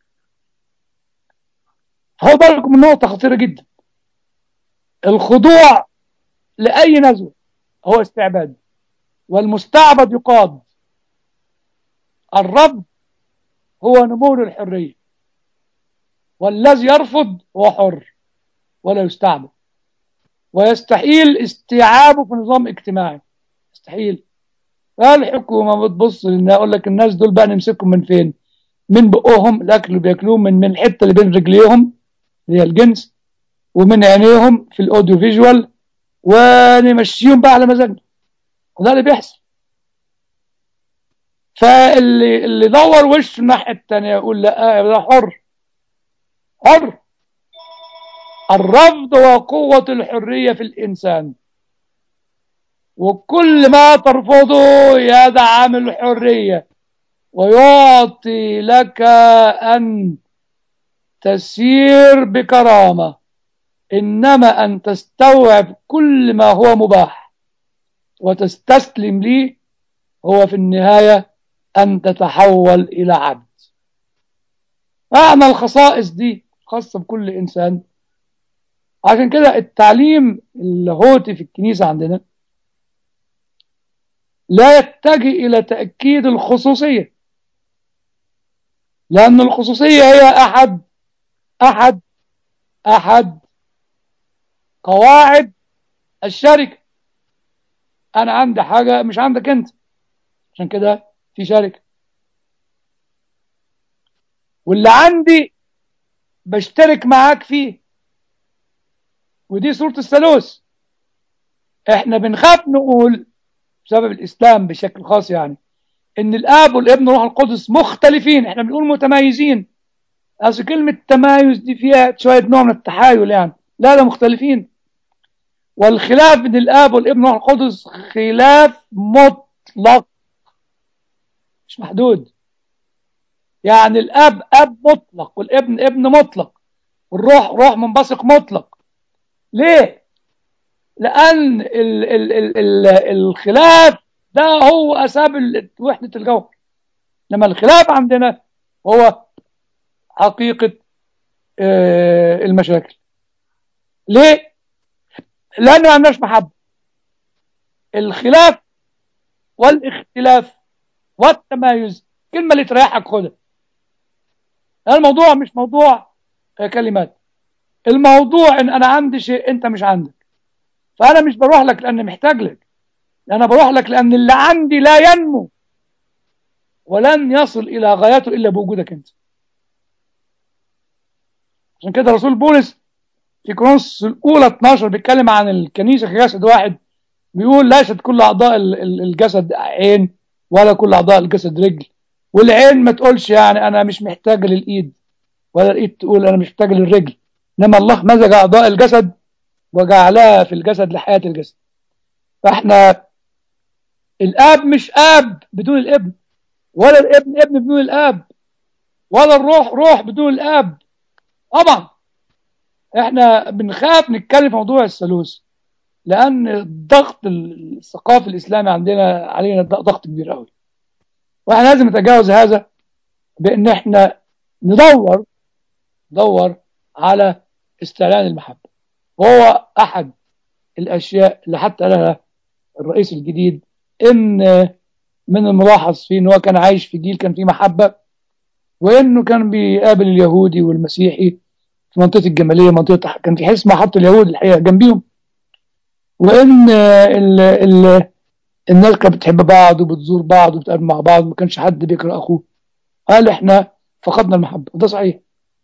هو بالكم من نقطة خطيرة جدا الخضوع لأي نزوة هو استعباد والمستعبد يقاد الرب هو نمو الحرية والذي يرفض هو حر ولا يستعبد ويستحيل استيعابه في نظام اجتماعي يستحيل الحكومة بتبص لان اقول لك الناس دول بقى نمسكهم من فين من بقهم الاكل اللي بياكلوه من من الحته اللي بين رجليهم اللي هي الجنس ومن عينيهم في الاوديو فيجوال ونمشيهم بقى على مزاجنا وده اللي بيحصل فاللي اللي دور وشه الناحيه الثانيه يقول لا ده حر حر الرفض وقوة الحرية في الإنسان وكل ما ترفضه يدعم الحرية ويعطي لك أن تسير بكرامة إنما أن تستوعب كل ما هو مباح وتستسلم ليه هو في النهاية أن تتحول إلى عبد معنى الخصائص دي خاصة بكل إنسان عشان كده التعليم اللاهوتي في الكنيسة عندنا لا يتجه إلى تأكيد الخصوصية لأن الخصوصية هي أحد أحد أحد قواعد الشركة أنا عندي حاجة مش عندك أنت عشان كده في شركة واللي عندي بشترك معاك فيه ودي صورة الثالوث احنا بنخاف نقول بسبب الإسلام بشكل خاص يعني إن الآب والابن والروح القدس مختلفين احنا بنقول متميزين أصل كلمة تمايز دي فيها شوية نوع من التحايل يعني لا لا مختلفين والخلاف بين الآب والابن والروح القدس خلاف مطلق مش محدود يعني الأب أب مطلق والابن ابن مطلق والروح روح منبثق مطلق ليه؟ لأن ال ال ال ال الخلاف ده هو أسباب وحدة الجوهر لما الخلاف عندنا هو حقيقة المشاكل ليه؟ لأن ما عندناش محبة الخلاف والاختلاف والتمايز كلمة اللي تريحك خدها الموضوع مش موضوع كلمات الموضوع ان انا عندي شيء انت مش عندك فانا مش بروح لك لاني محتاج لك انا بروح لك لان اللي عندي لا ينمو ولن يصل الى غايته الا بوجودك انت عشان كده رسول بولس في كورنثوس الاولى 12 بيتكلم عن الكنيسه كجسد واحد بيقول ليست كل اعضاء الجسد عين ولا كل اعضاء الجسد رجل والعين ما تقولش يعني انا مش محتاجه للايد ولا الايد تقول انا مش محتاجه للرجل انما الله مزج اعضاء الجسد وجعلها في الجسد لحياه الجسد فاحنا الاب مش اب بدون الابن ولا الابن ابن بدون الاب ولا الروح روح بدون الاب طبعا احنا بنخاف نتكلم في موضوع الثالوث لان الضغط الثقافي الاسلامي عندنا علينا ضغط كبير قوي واحنا لازم نتجاوز هذا بان احنا ندور ندور على استعلان المحبه وهو احد الاشياء اللي حتى لها الرئيس الجديد ان من الملاحظ فيه ان هو كان عايش في جيل كان فيه محبه وانه كان بيقابل اليهودي والمسيحي في منطقه الجماليه منطقه كان في حس محطه اليهود الحقيقه جنبيهم وان ال ال الناس كانت بتحب بعض وبتزور بعض وبتقابل مع بعض ما كانش حد بيكره اخوه قال احنا فقدنا المحبه وده صحيح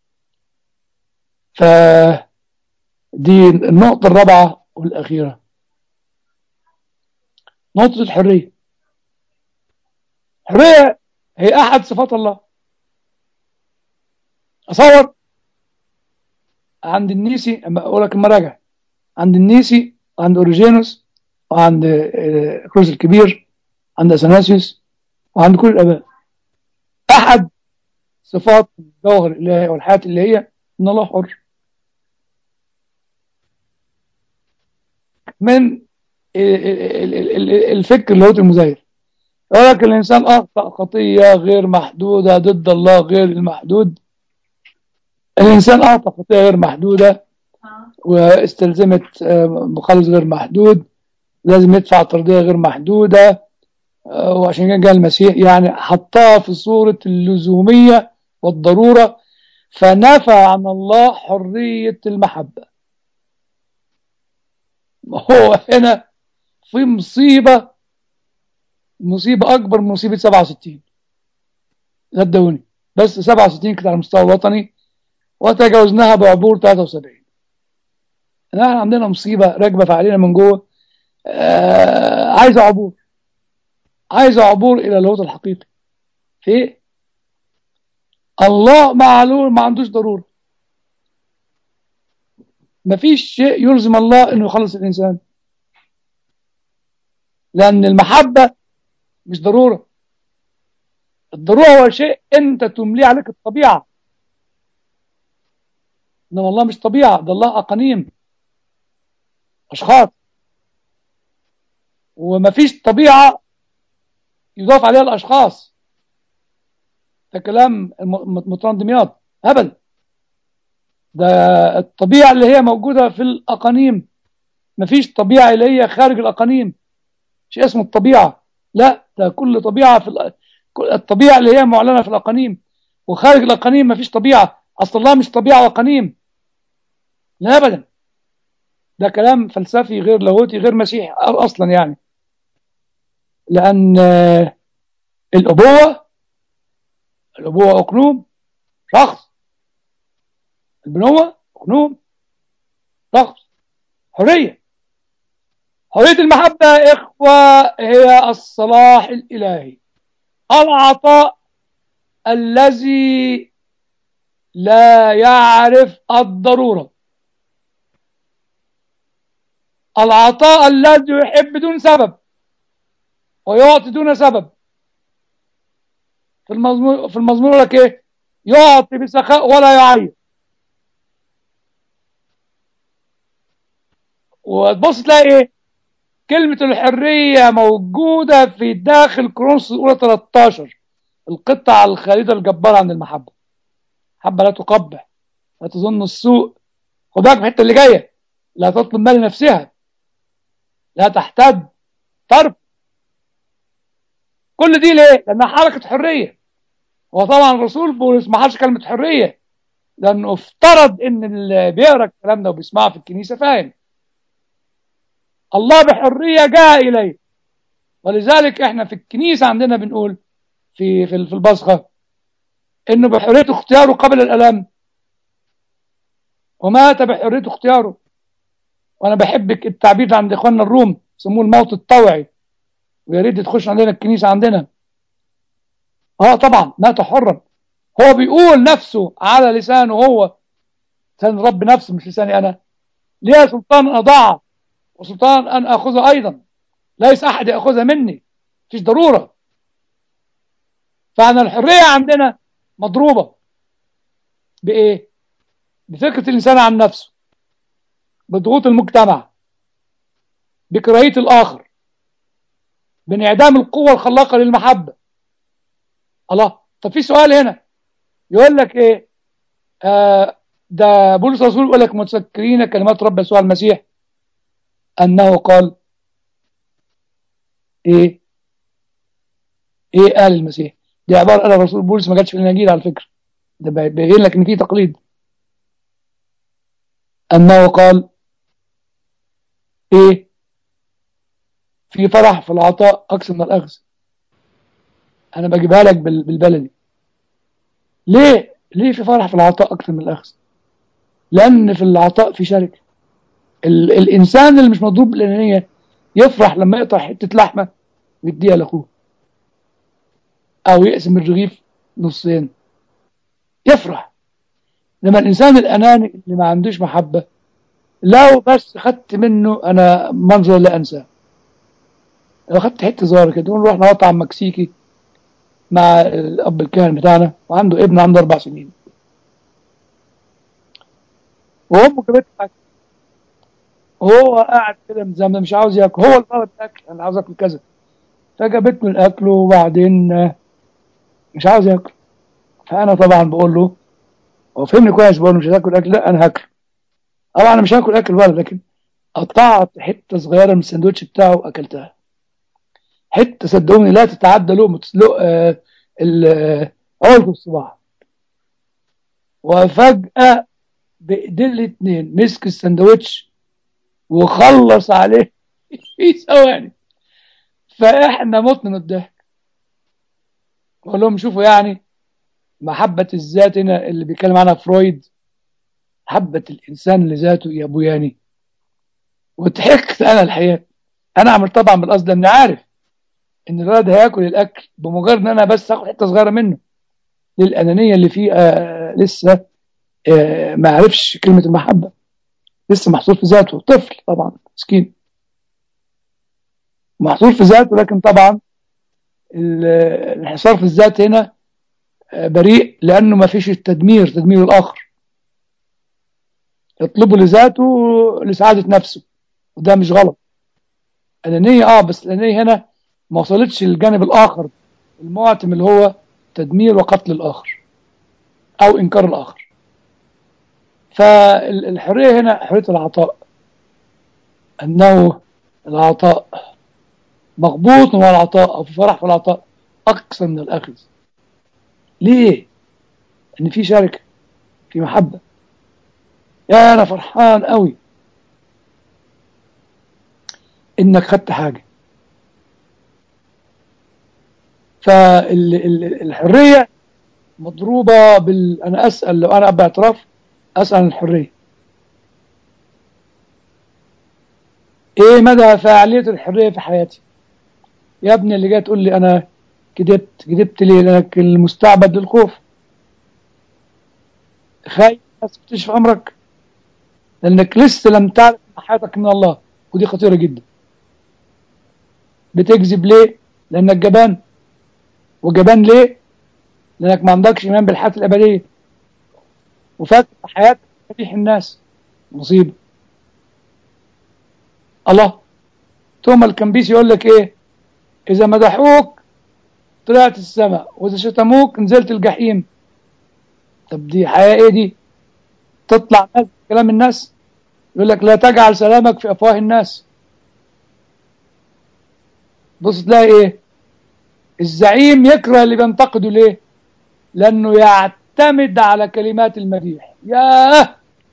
ف دي النقطة الرابعة والأخيرة نقطة الحرية الحرية هي أحد صفات الله أصور عند النيسي أما أقول لك المراجع عند النيسي وعند أوريجينوس وعند كروس الكبير عند أثناسيوس وعند كل الآباء أحد صفات الجوهر الإلهي والحياة اللي هي إن الله حر من الفكر اللاهوتي المزيف يقول لك الإنسان أخطأ خطية غير محدودة ضد الله غير المحدود الإنسان أخطأ خطية غير محدودة واستلزمت مخلص غير محدود لازم يدفع ترضية غير محدودة آه، وعشان كده جاء المسيح يعني حطها في صورة اللزومية والضرورة فنفى عن الله حرية المحبة هو هنا في مصيبة مصيبة أكبر من مصيبة 67 صدقوني بس 67 كانت على المستوى الوطني وتجاوزناها بعبور 73 احنا عندنا مصيبة راكبة في علينا من جوه آه عايزة عبور عايزة عبور إلى اللاهوت الحقيقي في إيه؟ الله معلول ما عندوش ضرورة مفيش شيء يلزم الله انه يخلص الانسان لان المحبة مش ضرورة الضرورة هو شيء انت تمليه عليك الطبيعة انما الله مش طبيعة ده الله اقانيم اشخاص ومفيش طبيعة يضاف عليها الاشخاص ده كلام مترندميات هبل ده الطبيعة اللي هي موجودة في الأقانيم مفيش طبيعة اللي هي خارج الأقانيم شيء اسمه الطبيعة لا ده كل طبيعة في الأ... الطبيعة اللي هي معلنة في الأقانيم وخارج الأقانيم مفيش طبيعة أصل الله مش طبيعة وأقانيم لا أبدا ده كلام فلسفي غير لاهوتي غير مسيحي أصلا يعني لأن الأبوة الأبوة أقنوم شخص البنوة أقنوم شخص حرية حرية المحبة يا إخوة هي الصلاح الإلهي العطاء الذي لا يعرف الضرورة العطاء الذي يحب بدون سبب ويعطي دون سبب في المزمور في المزمور لك ايه يعطي بسخاء ولا يعير وتبص تلاقي ايه كلمة الحرية موجودة في داخل كرونس الأولى 13 القطعة الخالدة الجبارة عن المحبة محبة لا تقبح لا تظن السوء خد بالك الحتة اللي جاية لا تطلب مال نفسها لا تحتد طرف كل دي ليه؟ لأنها حركة حرية وطبعا الرسول بولس ما حدش كلمة حرية لأنه افترض إن اللي بيقرا الكلام ده وبيسمعه في الكنيسة فاهم الله بحرية جاء إليه ولذلك احنا في الكنيسة عندنا بنقول في في في البصخة انه بحرية اختياره قبل الالم ومات بحرية اختياره وانا بحب التعبير عند اخواننا الروم يسموه الموت الطوعي ويا ريت تخش عندنا الكنيسة عندنا اه طبعا مات حرا هو بيقول نفسه على لسانه هو لسان رب نفسه مش لساني انا ليا سلطان اضاع وسلطان ان اخذها ايضا ليس احد ياخذها مني مفيش ضروره فانا الحريه عندنا مضروبه بايه بفكره الانسان عن نفسه بضغوط المجتمع بكراهيه الاخر بانعدام القوه الخلاقه للمحبه الله طب في سؤال هنا يقول لك ايه آه ده بولس الرسول يقول لك متذكرين كلمات رب يسوع المسيح انه قال ايه ايه قال المسيح دي عباره قال الرسول بولس ما جاتش في الاناجيل على فكره ده بيبين لك ان في تقليد انه قال ايه في فرح في العطاء اكثر من الاخذ انا بجيبها لك بالبلدي ليه ليه في فرح في العطاء اكثر من الاخذ لان في العطاء في شركه ال الانسان اللي مش مضروب بالانانيه يفرح لما يقطع حته لحمه ويديها لاخوه او يقسم الرغيف نصين يفرح لما الانسان الاناني اللي ما عندوش محبه لو بس خدت منه انا منظر لا انساه لو خدت حته صغيره كده نروح مطعم مكسيكي مع الاب الكاهن بتاعنا وعنده ابن عنده اربع سنين وامه جابت له وهو قاعد كده مزمزم مش عاوز ياكل هو اللي طلب الاكل انا عاوز اكل كذا فجابت له الاكل وبعدين مش عاوز ياكل فانا طبعا بقول له هو فهمني كويس بقول له مش هتاكل اكل لا انا هاكل طبعا انا مش هاكل اكل ولا لكن قطعت حته صغيره من السندوتش بتاعه واكلتها حته صدقوني لا تتعدى لقمه لق- ال- عقله الصباع وفجاه بايدين الاتنين مسك السندوتش وخلص عليه في ثواني فاحنا متنا من الضحك بقول لهم شوفوا يعني محبة الذات هنا اللي بيتكلم عنها فرويد محبة الإنسان لذاته يا بوياني وضحكت أنا الحقيقة أنا عملت طبعا بالقصد لأني عارف إن الولد هياكل الأكل بمجرد إن أنا بس آخد حتة صغيرة منه للأنانية اللي فيه آه لسه آه ما عرفش كلمة المحبة لسه محصور في ذاته طفل طبعا مسكين محصور في ذاته لكن طبعا ال- الانحصار في الذات هنا آه، بريء لأنه ما فيش التدمير تدمير الآخر يطلبه لذاته لسعادة نفسه وده مش غلط الأنانية اه بس الأنانية هنا ما وصلتش للجانب الآخر المعتم اللي هو تدمير وقتل الآخر أو إنكار الآخر فالحرية هنا حرية العطاء أنه العطاء مغبوط مع العطاء أو في فرح في العطاء أكثر من الأخذ ليه؟ إن في شركة في محبة يا أنا فرحان قوي إنك خدت حاجة فالحرية مضروبة بال أنا أسأل لو أنا أب اعتراف أسأل عن الحرية إيه مدى فاعلية الحرية في حياتي يا ابني اللي جاي تقول لي أنا كدبت كدبت ليه لأنك المستعبد للخوف خايف الناس تكتشف أمرك لأنك لسه لم تعرف إن حياتك من الله ودي خطيرة جدا بتكذب ليه لأنك جبان وجبان ليه لأنك ما عندكش إيمان بالحياة الأبدية وفاكر في حياتك تريح الناس مصيبة الله توما الكمبيس يقول لك إيه إذا مدحوك طلعت السماء وإذا شتموك نزلت الجحيم طب دي حياة إيه دي تطلع ناس كلام الناس يقول لك لا تجعل سلامك في أفواه الناس بص تلاقي إيه الزعيم يكره اللي بينتقده ليه لأنه يعتمد على كلمات المديح ياه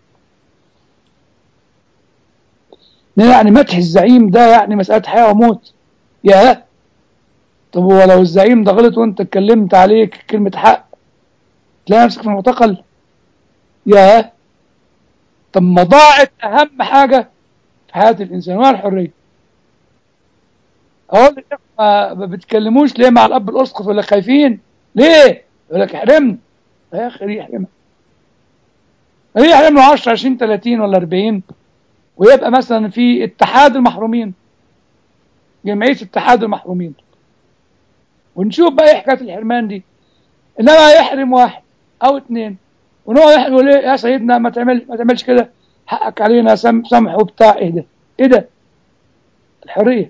يعني مدح الزعيم ده يعني مسألة حياة وموت ياه طب هو لو الزعيم ده غلط وانت اتكلمت عليه كلمة حق تلاقي نفسك في المعتقل ياه طب ما ضاعت أهم حاجة في حياة الإنسان وهي الحرية أقول لك ما ما بتكلموش ليه مع الأب الأسقف ولا خايفين ليه؟ يقول لك احرمني يا أخي ليه يحرمك؟ ليه يحرمنا 10 20 30 ولا 40 ويبقى مثلا في اتحاد المحرومين جمعية اتحاد المحرومين ونشوف بقى ايه حكاية الحرمان دي انما يحرم واحد او اتنين ونقعد احنا نقول ايه يا سيدنا ما تعمل ما تعملش كده حقك علينا سم سمح وبتاع ايه ده ايه ده الحرية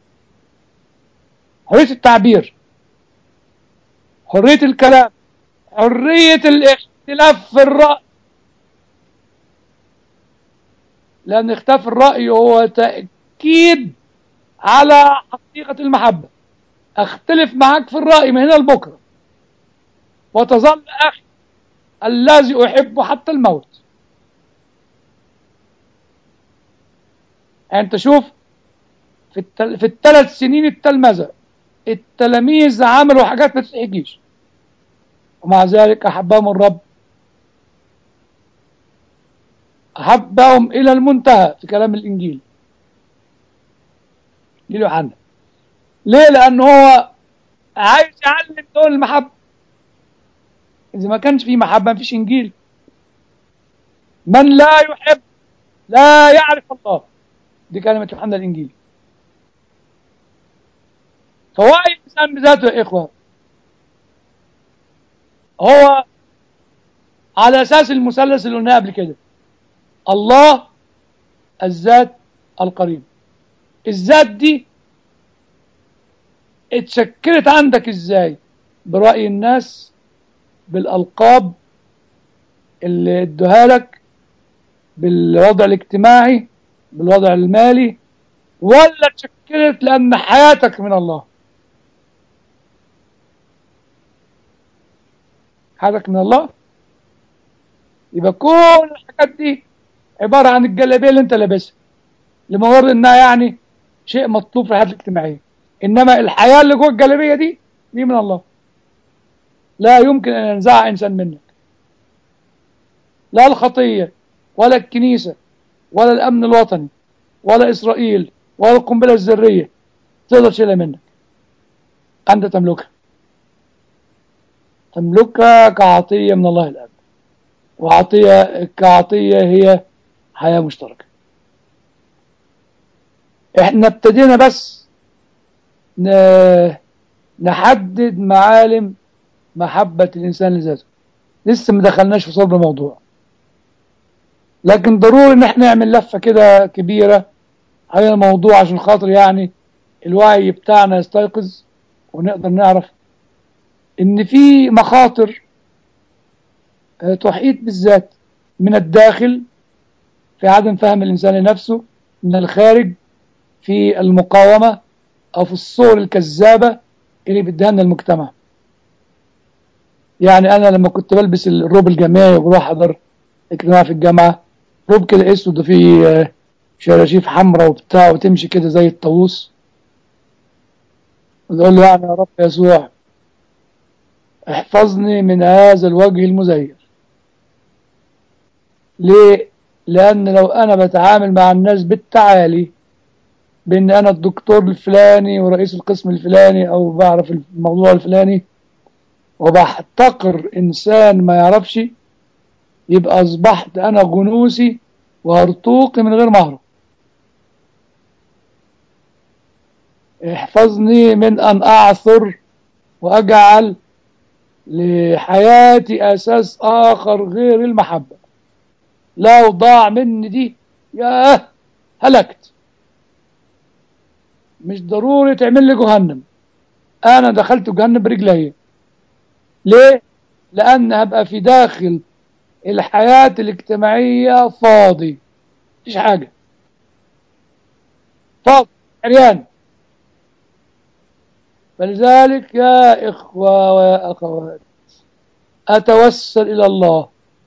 حرية التعبير حرية الكلام حرية الاختلاف في الرأي لأن اختلاف الرأي هو تأكيد على حقيقة المحبة أختلف معك في الرأي من هنا لبكرة وتظل أخي الذي أحبه حتى الموت يعني أنت شوف في, التل... في الثلاث سنين التلمذة التلاميذ عملوا حاجات ما تتحكيش ومع ذلك أحبهم الرب أحبهم إلى المنتهى في كلام الإنجيل ليوحنا ليه لأن هو عايز يعلم دول المحبة إذا ما كانش في محبة ما فيش إنجيل من لا يحب لا يعرف الله دي كلمة يوحنا الإنجيل فهو الإنسان بذاته يا إخوة هو على أساس المثلث اللي قلناه قبل كده الله الذات القريب الذات دي اتشكلت عندك ازاي برأي الناس بالألقاب اللي ادوها لك بالوضع الاجتماعي بالوضع المالي ولا اتشكلت لأن حياتك من الله حاجتك من الله يبقى كل الحاجات دي عبارة عن الجلابية اللي انت لابسها لمجرد انها يعني شيء مطلوب في الحياة الاجتماعية انما الحياة اللي جوه الجلابية دي دي من الله لا يمكن ان ينزعها انسان منك لا الخطية ولا الكنيسة ولا الامن الوطني ولا اسرائيل ولا القنبلة الذرية تقدر تشيلها منك انت تملكها تملكها كعطية من الله الاب وعطية كعطية هي حياة مشتركة احنا ابتدينا بس نحدد معالم محبة الإنسان لذاته لسه ما دخلناش في صلب الموضوع لكن ضروري ان احنا نعمل لفة كده كبيرة على الموضوع عشان خاطر يعني الوعي بتاعنا يستيقظ ونقدر نعرف ان في مخاطر تحيط بالذات من الداخل في عدم فهم الإنسان لنفسه من الخارج في المقاومة أو في الصور الكذابة اللي بيديها المجتمع يعني أنا لما كنت بلبس الروب الجامعي وبروح أحضر اجتماع في الجامعة روب كده اسود وفيه شراشيف حمراء وبتاع وتمشي كده زي الطاووس وتقول له يعني يا رب يسوع احفظني من هذا الوجه المزيف ليه؟ لأن لو أنا بتعامل مع الناس بالتعالي بأن أنا الدكتور الفلاني ورئيس القسم الفلاني أو بعرف الموضوع الفلاني وبحتقر إنسان ما يعرفش يبقى أصبحت أنا جنوسي وهرطوقي من غير مهره احفظني من أن أعثر وأجعل لحياتي أساس آخر غير المحبة لو ضاع مني دي ياه هلكت مش ضروري تعمل لي جهنم انا دخلت جهنم برجلي ليه لان هبقى في داخل الحياة الاجتماعية فاضي مفيش حاجة فاضي عريان فلذلك يا إخوة ويا أخوات أتوسل إلى الله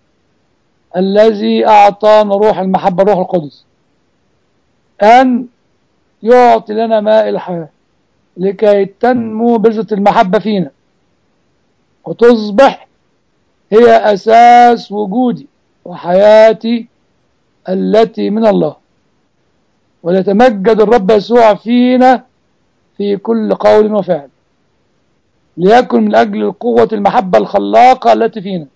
الذي أعطانا روح المحبة روح القدس أن يعطي لنا ماء الحياة لكي تنمو بذرة المحبة فينا وتصبح هي أساس وجودي وحياتي التي من الله وليتمجد الرب يسوع فينا في كل قول وفعل ليكن من أجل قوة المحبة الخلاقة التي فينا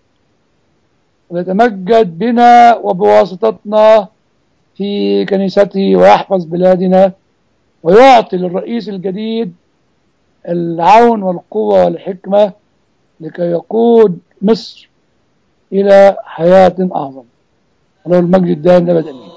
ويتمجد بنا وبواسطتنا في كنيسته ويحفظ بلادنا ويعطي للرئيس الجديد العون والقوة والحكمة لكي يقود مصر إلى حياة أعظم ولو المجد الدائم أبدا